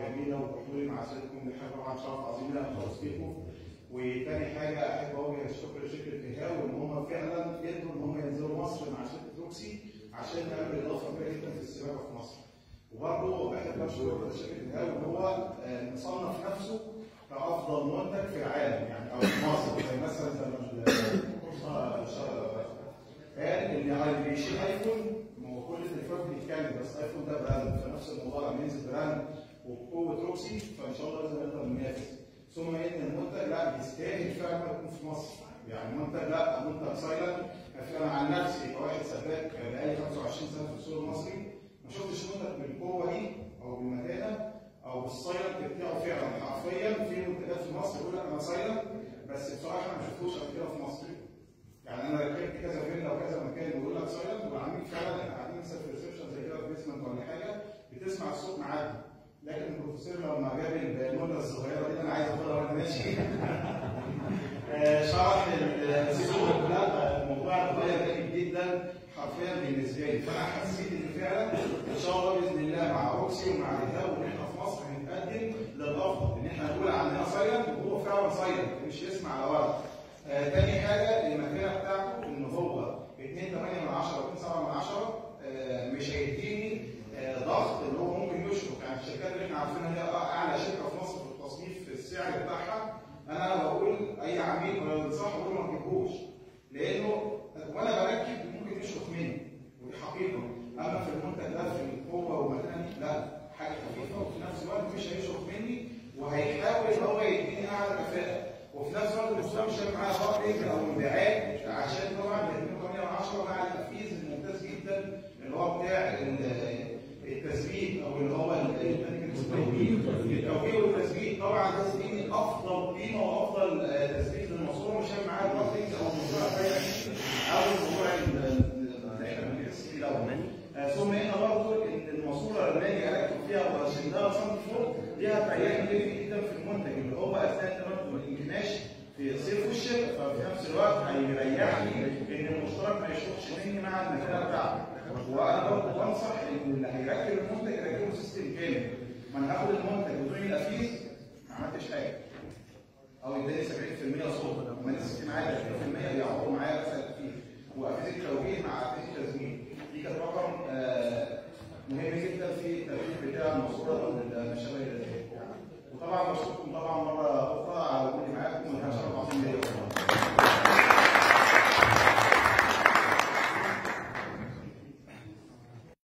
جميله وتحضيري مع سيادتكم دي حاجه طبعا شرف عظيم لنا خالص بيكم وتاني حاجه احب اوجه الشكر لشركه تهاو ان هم فعلا قدروا ان هم ينزلوا مصر مع شركه روكسي عشان نعمل اضافه كبيره جدا في السباكه في مصر. وبرضه بحب اشكر شركه تهاو ان هو آه، مصنف نفسه كافضل منتج في العالم يعني او في مصر زي مثلا زي ما آه، ش- قال ان اللي بيشيل ايفون ما هو كل التليفونات بتتكلم بس ايفون ده براند فنفس الموضوع لما ينزل براند وبقوه روكسي فان شاء الله لازم نقدر ننافس ثم ان المنتج لا يستاهل فعلا يكون في مصر يعني منتج لا منتج سايلنت انا عن نفسي كواحد سباك بقالي 25 سنه في السوق المصري ما شفتش منتج بالقوه دي او بالمتانه او بالسايلنت بتاعه فعلا حرفيا في منتجات في مصر يقول لك انا سايلنت بس بصراحه ما شفتوش قبل كده في مصر يعني انا ركبت كذا فيلا وكذا مكان بيقول لك سايلنت والعميل فعلا احنا قاعدين مثلا في ريسبشن زي كده في بيسمنت ولا حاجه بتسمع الصوت معدي لكن البروفيسور لما جاب النوله الصغيره دي انا عايز اخدها وانا ماشي آه، شرح السوق لا الموضوع اتغير جامد جدا حرفيا بالنسبه لي فانا حسيت ان فعلا ان شاء الله باذن الله مع روكسي ومع ريهاب وان احنا في مصر هنتقدم للافضل ان احنا نقول عندنا سايلنت وهو فعلا سايلنت مش يسمع على ورق آه، تاني حاجه المكانه بتاعته ان هو 2 8 من 10 و 2 7 من 10 آه، مش هيديني آه، ضغط اللي هو ممكن يشرب يعني الشركات اللي احنا عارفينها هي اعلى شركه في مصر في التصنيف السعر بتاعها انا بقول اي عميل ولا ينصح بقول ما تجيبوش لانه وانا بركب ممكن يشرب مني ودي حقيقه اما في المنتج ده في القوه والمكانه دي لا حاجه خفيفه وفي نفس الوقت مش هيشرب مني وهيحاول ان هو يديني اعلى كفاءه وفي نفس الوقت المستوى مش هيبقى معايا ضغط رجل او انبعاج عشان طبعا ال 2 10 مع التنفيذ الممتاز جدا اللي هو بتاع ال- التثبيت او اللي هو ال- التوجيه التوجيه والتثبيت طبعا ده تديني افضل قيمه وافضل آه، تثبيت للماسوره مش هيبقى معايا ضغط رجل او موضوع الفرق او الموضوع ال- ال- اللي احنا بنحس فيه الاول آه، ثم هنا برضه ان الماسوره اللي اجي اركب فيها واشدها سم فوق ليها تعيين كبير جدا في المنتج اللي هو اثناء التمرد ما يمكنناش في الصيف والشتاء ففي نفس الوقت هيريحني ان المشترك ما يشوفش مني مع المكانه بتاعته وانا برضه بنصح ان اللي هيركب المنتج يركبه سيستم كامل ما انا هاخد المنتج بدون الافيز ما عملتش حاجه او يداني 70% صوت لما السيستم عادي 20% بيعوضوا معايا مثلا الافيز وافيز التوجيه مع افيز التزمين دي كانت رقم آه، مهم جدا في الترتيب بتاع الماسوره